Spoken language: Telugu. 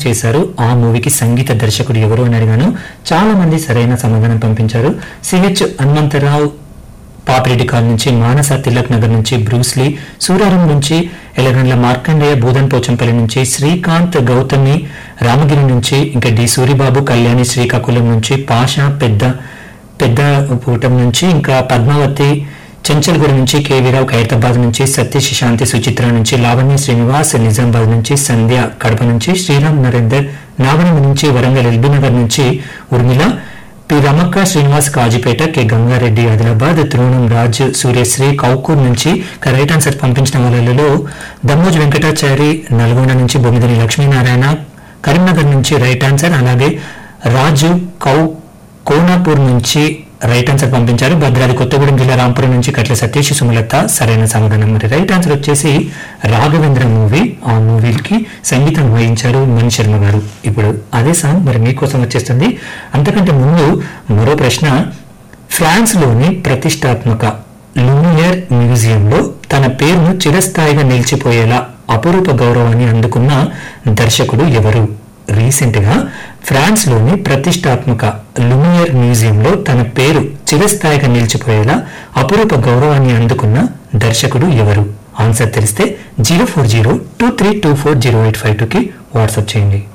చేశారు ఆ మూవీకి సంగీత దర్శకుడు ఎవరు అని అడిగాను చాలా మంది సరైన సమాధానం పంపించారు సిహెచ్ హనుమంతరావు పాపిరెడ్డి కాల్ నుంచి మానస తిలక్ నగర్ నుంచి బ్రూస్లీ సూరారం నుంచి ఎలగండ్ల మార్కండేయ బూదన్ పోచంపల్లి నుంచి శ్రీకాంత్ గౌతమి రామగిరి నుంచి ఇంకా డి సూరిబాబు కళ్యాణి శ్రీకాకుళం నుంచి పాషా పెద్ద పెద్ద పూటం నుంచి ఇంకా పద్మావతి చెంచల్గూడ నుంచి కేవీరావు ఖైరతాబాద్ నుంచి సతీష్ శాంతి సుచిత్ర నుంచి లావణ్య శ్రీనివాస్ నిజామాబాద్ నుంచి సంధ్య కడప నుంచి శ్రీరామ్ నరేందర్ నాగనం నుంచి వరంగల్ ఎల్బీ నగర్ నుంచి ఉర్మిళ పి రమక్క శ్రీనివాస్ కాజీపేట కె గంగారెడ్డి ఆదిలాబాద్ త్రోణం రాజ్ సూర్యశ్రీ కౌకూర్ నుంచి ఇక రైట్ ఆన్సర్ పంపించిన వాళ్ళలో దమ్మోజ్ వెంకటాచారి నల్గొండ నుంచి బొమ్మిదిని లక్ష్మీనారాయణ కరీంనగర్ నుంచి రైట్ ఆన్సర్ అలాగే రాజు కౌ కోనాపూర్ నుంచి రైట్ ఆన్సర్ పంపించారు భద్రాద్రి కొత్తగూడెం జిల్లా రాంపురం నుంచి కట్ల సతీష్ సుమలత సరైన సమాధానం మరి రైట్ ఆన్సర్ వచ్చేసి రాఘవేంద్ర మూవీ ఆ మూవీకి సంగీతం వహించారు మణి శర్మ గారు ఇప్పుడు అదే సాంగ్ మరి మీకోసం వచ్చేస్తుంది అంతకంటే ముందు మరో ప్రశ్న ఫ్రాన్స్ లోని ప్రతిష్టాత్మక లూమియర్ మ్యూజియంలో తన పేరును చిరస్థాయిగా నిలిచిపోయేలా అపురూప గౌరవాన్ని అందుకున్న దర్శకుడు ఎవరు రీసెంట్ గా ఫ్రాన్స్ లోని ప్రతిష్టాత్మక లుమియర్ మ్యూజియంలో తన పేరు చిరస్థాయిగా నిలిచిపోయేలా అపురూప గౌరవాన్ని అందుకున్న దర్శకుడు ఎవరు ఆన్సర్ తెలిస్తే zero four zero two three two four zero eight five టూకి వాట్సాప్ చేయండి